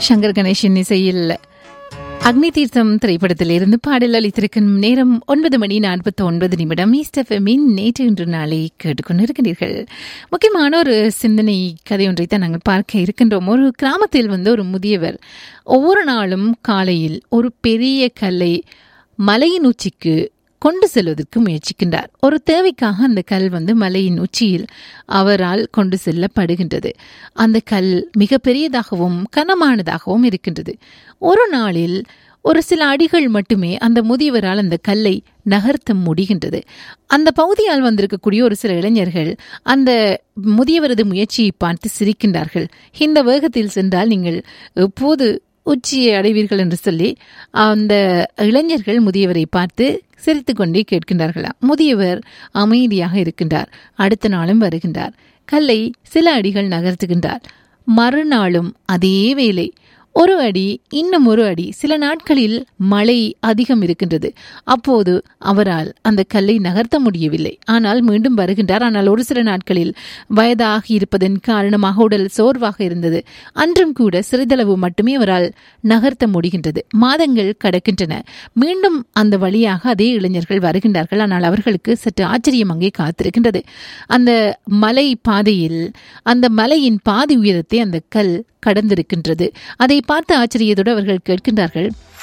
சங்கர் கணேசன் இசையில் அக்னி தீர்த்தம் திரைப்படத்தில் இருந்து பாடல் அளித்திருக்கும் நேரம் ஒன்பது மணி நாற்பத்தி ஒன்பது நிமிடம் ஈஸ்டஃபெமின் நேற்று இன்று நாளை கேட்டுக்கொண்டிருக்கிறீர்கள் முக்கியமான ஒரு சிந்தனை கதை ஒன்றை தான் நாங்கள் பார்க்க இருக்கின்றோம் ஒரு கிராமத்தில் வந்து ஒரு முதியவர் ஒவ்வொரு நாளும் காலையில் ஒரு பெரிய கல்லை மலையின் உச்சிக்கு கொண்டு செல்வதற்கு முயற்சிக்கின்றார் ஒரு தேவைக்காக அந்த கல் வந்து மலையின் உச்சியில் அவரால் கொண்டு செல்லப்படுகின்றது அந்த கல் மிக பெரியதாகவும் கனமானதாகவும் இருக்கின்றது ஒரு நாளில் ஒரு சில அடிகள் மட்டுமே அந்த முதியவரால் அந்த கல்லை நகர்த்த முடிகின்றது அந்த பகுதியால் வந்திருக்கக்கூடிய ஒரு சில இளைஞர்கள் அந்த முதியவரது முயற்சியை பார்த்து சிரிக்கின்றார்கள் இந்த வேகத்தில் சென்றால் நீங்கள் எப்போது உச்சியை அடைவீர்கள் என்று சொல்லி அந்த இளைஞர்கள் முதியவரை பார்த்து சிரித்துக்கொண்டே கேட்கின்றார்களாம் முதியவர் அமைதியாக இருக்கின்றார் அடுத்த நாளும் வருகின்றார் கல்லை சில அடிகள் நகர்த்துகின்றார் மறுநாளும் அதே வேலை ஒரு அடி இன்னும் ஒரு அடி சில நாட்களில் மழை அதிகம் இருக்கின்றது அப்போது அவரால் அந்த கல்லை நகர்த்த முடியவில்லை ஆனால் மீண்டும் வருகின்றார் ஆனால் ஒரு சில நாட்களில் வயதாகி இருப்பதன் காரணமாக உடல் சோர்வாக இருந்தது அன்றும் கூட சிறிதளவு மட்டுமே அவரால் நகர்த்த முடிகின்றது மாதங்கள் கடக்கின்றன மீண்டும் அந்த வழியாக அதே இளைஞர்கள் வருகின்றார்கள் ஆனால் அவர்களுக்கு சற்று ஆச்சரியம் அங்கே காத்திருக்கின்றது அந்த மலை பாதையில் அந்த மலையின் பாதி உயரத்தை அந்த கல் கடந்திருக்கின்றது அதை பார்த்து ஆச்சரியத்தோடு அவர்கள் கேட்கின்றார்கள்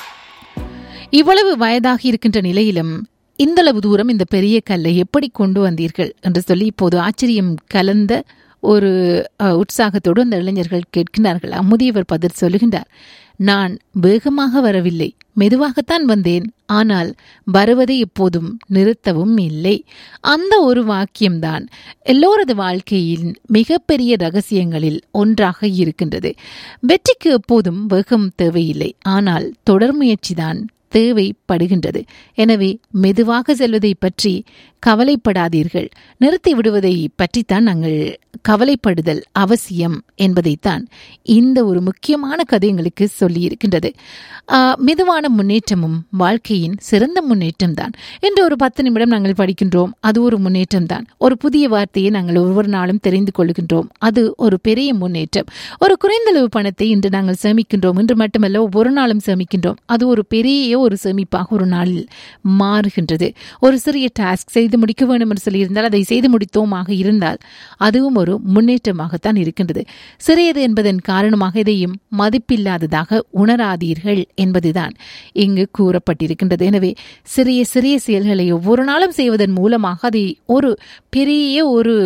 இவ்வளவு வயதாகி இருக்கின்ற நிலையிலும் இந்தளவு தூரம் இந்த பெரிய கல்லை எப்படி கொண்டு வந்தீர்கள் என்று சொல்லி இப்போது ஆச்சரியம் கலந்த ஒரு உற்சாகத்தோடு அந்த இளைஞர்கள் கேட்கின்றார்கள் அம்முதியவர் பதில் சொல்லுகின்றார் நான் வேகமாக வரவில்லை மெதுவாகத்தான் வந்தேன் ஆனால் வருவதை எப்போதும் நிறுத்தவும் இல்லை அந்த ஒரு வாக்கியம்தான் எல்லோரது வாழ்க்கையின் மிகப்பெரிய ரகசியங்களில் ஒன்றாக இருக்கின்றது வெற்றிக்கு எப்போதும் வேகம் தேவையில்லை ஆனால் தொடர் முயற்சிதான் தேவைப்படுகின்றது எனவே மெதுவாக செல்வதை பற்றி கவலைப்படாதீர்கள் நிறுத்தி விடுவதை பற்றித்தான் நாங்கள் கவலைப்படுதல் அவசியம் என்பதைத்தான் இந்த ஒரு முக்கியமான கதை எங்களுக்கு சொல்லி இருக்கின்றது மெதுவான முன்னேற்றமும் வாழ்க்கையின் சிறந்த முன்னேற்றம் தான் என்று ஒரு பத்து நிமிடம் நாங்கள் படிக்கின்றோம் அது ஒரு முன்னேற்றம் தான் ஒரு புதிய வார்த்தையை நாங்கள் ஒவ்வொரு நாளும் தெரிந்து கொள்கின்றோம் அது ஒரு பெரிய முன்னேற்றம் ஒரு குறைந்தளவு பணத்தை இன்று நாங்கள் சேமிக்கின்றோம் இன்று மட்டுமல்ல ஒவ்வொரு நாளும் சேமிக்கின்றோம் அது ஒரு பெரிய ஒரு சேமிப்பாக ஒரு நாளில் மாறுகின்றது ஒரு சிறிய டாஸ்க் செய்து முடிக்க வேண்டும் என்று சொல்லியிருந்தால் அதை செய்து முடித்தோமாக இருந்தால் அதுவும் ஒரு முன்னேற்றமாகத்தான் இருக்கின்றது சிறியது என்பதன் காரணமாக இதையும் மதிப்பில்லாததாக உணராதீர்கள் என்பதுதான் இங்கு கூறப்பட்டிருக்கின்றது எனவே சிறிய சிறிய செயல்களை ஒவ்வொரு நாளும் செய்வதன் மூலமாக அதை ஒரு பெரிய ஒரு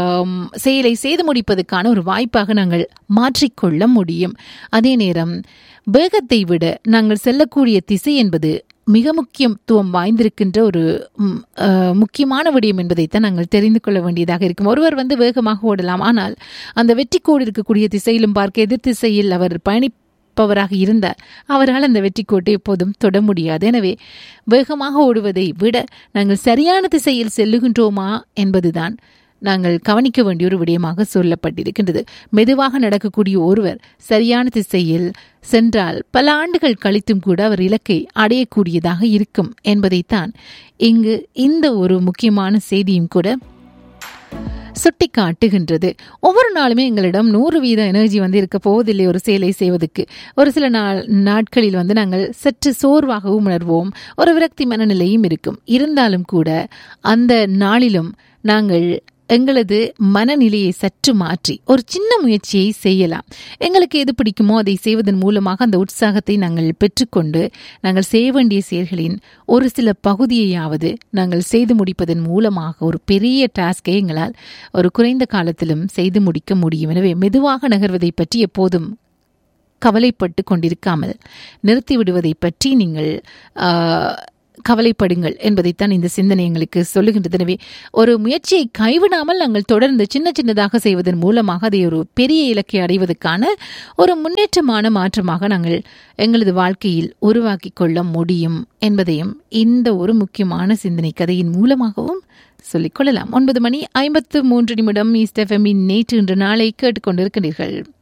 செயலை செய்து முடிப்பதற்கான ஒரு வாய்ப்பாக நாங்கள் மாற்றிக்கொள்ள முடியும் அதே நேரம் வேகத்தை விட நாங்கள் செல்லக்கூடிய திசை என்பது மிக முக்கியத்துவம் வாய்ந்திருக்கின்ற ஒரு முக்கியமான விடயம் என்பதைத்தான் நாங்கள் தெரிந்து கொள்ள வேண்டியதாக இருக்கும் ஒருவர் வந்து வேகமாக ஓடலாம் ஆனால் அந்த வெற்றி கோடு இருக்கக்கூடிய திசையிலும் பார்க்க எதிர் திசையில் அவர் பயணி இருப்பவராக இருந்தார் அவரால் அந்த வெற்றி கோட்டை எப்போதும் தொட முடியாது எனவே வேகமாக ஓடுவதை விட நாங்கள் சரியான திசையில் செல்லுகின்றோமா என்பதுதான் நாங்கள் கவனிக்க வேண்டிய ஒரு விடயமாக சொல்லப்பட்டிருக்கின்றது மெதுவாக நடக்கக்கூடிய ஒருவர் சரியான திசையில் சென்றால் பல ஆண்டுகள் கழித்தும் கூட அவர் இலக்கை அடையக்கூடியதாக இருக்கும் என்பதைத்தான் இங்கு இந்த ஒரு முக்கியமான செய்தியும் கூட சுட்டி காட்டுகின்றது ஒவ்வொரு நாளுமே எங்களிடம் நூறு வீத எனர்ஜி வந்து இருக்க போவதில்லை ஒரு செயலை செய்வதற்கு ஒரு சில நாள் நாட்களில் வந்து நாங்கள் சற்று சோர்வாகவும் உணர்வோம் ஒரு விரக்தி மனநிலையும் இருக்கும் இருந்தாலும் கூட அந்த நாளிலும் நாங்கள் எங்களது மனநிலையை சற்று மாற்றி ஒரு சின்ன முயற்சியை செய்யலாம் எங்களுக்கு எது பிடிக்குமோ அதை செய்வதன் மூலமாக அந்த உற்சாகத்தை நாங்கள் பெற்றுக்கொண்டு நாங்கள் செய்ய வேண்டிய செயல்களின் ஒரு சில பகுதியையாவது நாங்கள் செய்து முடிப்பதன் மூலமாக ஒரு பெரிய டாஸ்கை எங்களால் ஒரு குறைந்த காலத்திலும் செய்து முடிக்க முடியும் எனவே மெதுவாக நகர்வதை பற்றி எப்போதும் கவலைப்பட்டு கொண்டிருக்காமல் நிறுத்தி விடுவதை பற்றி நீங்கள் கவலைப்படுங்கள் என்பதைத்தான் இந்த சிந்தனை எங்களுக்கு சொல்லுகின்றது எனவே ஒரு முயற்சியை கைவிடாமல் நாங்கள் தொடர்ந்து சின்ன சின்னதாக செய்வதன் மூலமாக அதை ஒரு பெரிய இலக்கை அடைவதற்கான ஒரு முன்னேற்றமான மாற்றமாக நாங்கள் எங்களது வாழ்க்கையில் உருவாக்கி கொள்ள முடியும் என்பதையும் இந்த ஒரு முக்கியமான சிந்தனை கதையின் மூலமாகவும் சொல்லிக்கொள்ளலாம் ஒன்பது மணி ஐம்பத்து மூன்று நிமிடம் ஈஸ்ட் எஃப்எம்மின் நேற்று இன்று நாளை கேட்டுக்கொண்டிருக்கிறீர்கள்